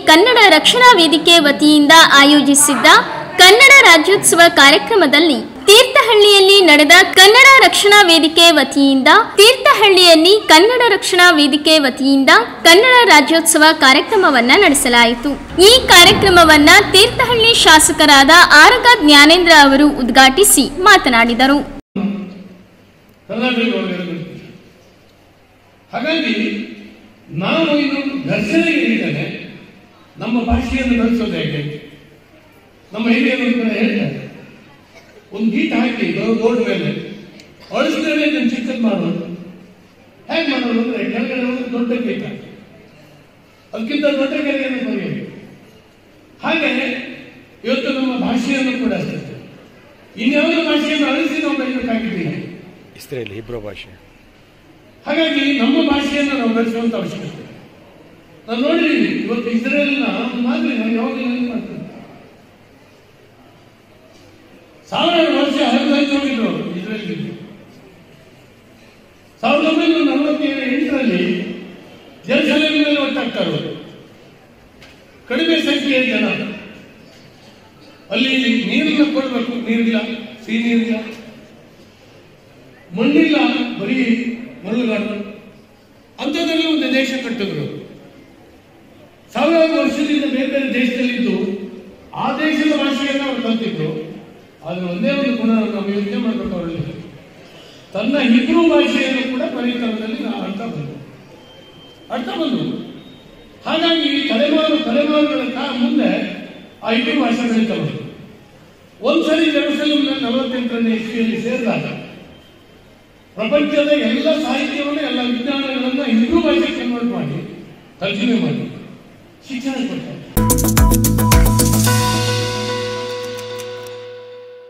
ಕನ್ನಡ ರಕ್ಷಣಾ ವೇದಿಕೆ ವತಿಯಿಂದ ಆಯೋಜಿಸಿದ್ದ ಕನ್ನಡ ರಾಜ್ಯೋತ್ಸವ ಕಾರ್ಯಕ್ರಮದಲ್ಲಿ ತೀರ್ಥಹಳ್ಳಿಯಲ್ಲಿ ನಡೆದ ಕನ್ನಡ ರಕ್ಷಣಾ ವೇದಿಕೆ ವತಿಯಿಂದ ತೀರ್ಥಹಳ್ಳಿಯಲ್ಲಿ ಕನ್ನಡ ರಕ್ಷಣಾ ವೇದಿಕೆ ವತಿಯಿಂದ ಕನ್ನಡ ರಾಜ್ಯೋತ್ಸವ ಕಾರ್ಯಕ್ರಮವನ್ನ ನಡೆಸಲಾಯಿತು ಈ ಕಾರ್ಯಕ್ರಮವನ್ನ ತೀರ್ಥಹಳ್ಳಿ ಶಾಸಕರಾದ ಆರಗ ಜ್ಞಾನೇಂದ್ರ ಅವರು ಉದ್ಘಾಟಿಸಿ ಮಾತನಾಡಿದರು ಕರ್ನಾಟಕ ಒಳಗಡೆ ಹಾಗಾಗಿ ನಾವು ಇದು ಘರ್ಷಣೆಗೆ ಹೇಳಿದ್ದೇನೆ ನಮ್ಮ ಭಾಷೆಯನ್ನು ಬೆಳೆಸೋದು ಹೇಗೆ ನಮ್ಮ ಹಿರಿಯರು ಕೂಡ ಹೇಳ್ತಾರೆ ಒಂದು ಗೀಟ ಹಾಕಿ ಬೋರ್ಡ್ ಮೇಲೆ ಅಳಿಸಿದ್ರೆ ನಾನು ಚಿಕ್ಕದ್ ಮಾಡೋದು ಹೇಗೆ ಮಾಡೋದು ಅಂದ್ರೆ ಕೆಳಗಡೆ ಒಂದು ದೊಡ್ಡ ಗೀಟ ಅದಕ್ಕಿಂತ ದೊಡ್ಡ ಕೆರೆಯನ್ನು ಬರೆಯಬೇಕು ಹಾಗೆ ಇವತ್ತು ನಮ್ಮ ಭಾಷೆಯನ್ನು ಕೂಡ ಅಷ್ಟೇ ಇನ್ಯಾವುದೋ ಭಾಷೆಯನ್ನು ಅಳಿಸಿ ನಾವು ಬರೀಬೇಕಾಗಿದ್ದೀವಿ ಇಸ್ರೇಲ್ ಹಿಬ್ರೋ ಭಾಷೆ ಹಾಗಾಗಿ ನಮ್ಮ ಭಾಷೆಯನ್ನು ನಾವು ಬೆಳೆಸುವಂತ ಅವಶ್ಯಕತೆ ಇದೆ. ನಾನು ನೋಡಿದ್ದೀನಿ ಇವತ್ತು ಇಸ್ರೇಲ್ನ ಒಂದು ಮಾದರಿ ನಾನು ಯಾವಾಗ ನೆನಪು ಮಾಡ್ತೀನಿ ಸಾವಿರಾರು ವರ್ಷ ಹರಿದು ಹರಿದು ಹೋಗಿದ್ರು ಅವರು ಇಸ್ರೇಲ್ಗೆ ಸಾವಿರದ ಒಂಬೈನೂರ ನಲವತ್ತೇಳು ಎಂಟರಲ್ಲಿ ಜೆರುಸಲೇಮ್ ಮೇಲೆ ಒಟ್ಟಾಗ್ತಾರೆ ಅವರು ಕಡಿಮೆ ಸಂಖ್ಯೆಯ ಜನ ಅಲ್ಲಿ ನೀರನ್ನ ಕೊಡಬೇಕು ನೀರಿಲ್ಲ ಸಿಹಿ ನೀರಿಲ್ಲ ಮಣ್ಣಿಲ್ಲ ಬರೀ ಮರಳುಗಾಡು ಅಂಥದ್ರಲ್ಲಿ ಒಂದು ದೇಶ ಕಟ್ಟಿದ್ರು ಸಾವಿರಾರು ವರ್ಷದಿಂದ ಬೇರೆ ಬೇರೆ ದೇಶದಲ್ಲಿದ್ದು ಆ ದೇಶದ ಭಾಷೆಯನ್ನು ಅವರು ಕಲ್ತಿದ್ರು ಆದ್ರೆ ಒಂದೇ ಒಂದು ಗುಣ ನಾವು ಯೋಚನೆ ಮಾಡಬೇಕು ಅವರಲ್ಲಿ ತನ್ನ ಹಿಬ್ರೂ ಭಾಷೆಯನ್ನು ಕೂಡ ಪರಿಕರದಲ್ಲಿ ನಾವು ಅರ್ಥ ಬಂದು ಅರ್ಥ ಬಂದು ಹಾಗಾಗಿ ತಲೆಮಾರು ತಲೆಮಾರುಗಳ ಕಾ- ಮುಂದೆ ಆ ಹಿಬ್ರೂ ಭಾಷೆ ಬೆಳೀತಾ ಬಂತು ಒಂದ್ಸರಿ ಜೆರುಸಲೇಮ್ನ ನಲವತ್ತೆಂಟನೇ ಇಸ್ವಿಯಲ್ಲಿ ಸೇರಿದಾಗ ಪ್ರಪಂಚದ ಎಲ್ಲ ಸಾಹಿತ್ಯವನ್ನು ಎಲ್ಲ ವಿಜ್ಞಾನಗಳನ್ನ ಹಿಂದೂ ಭಾಷೆ ಕನ್ವರ್ಟ್ ಮಾಡಿ ತರ್ಜುಮೆ ಮಾಡಿ ಶಿಕ್ಷಣ ಕೊಡ್ತಾರೆ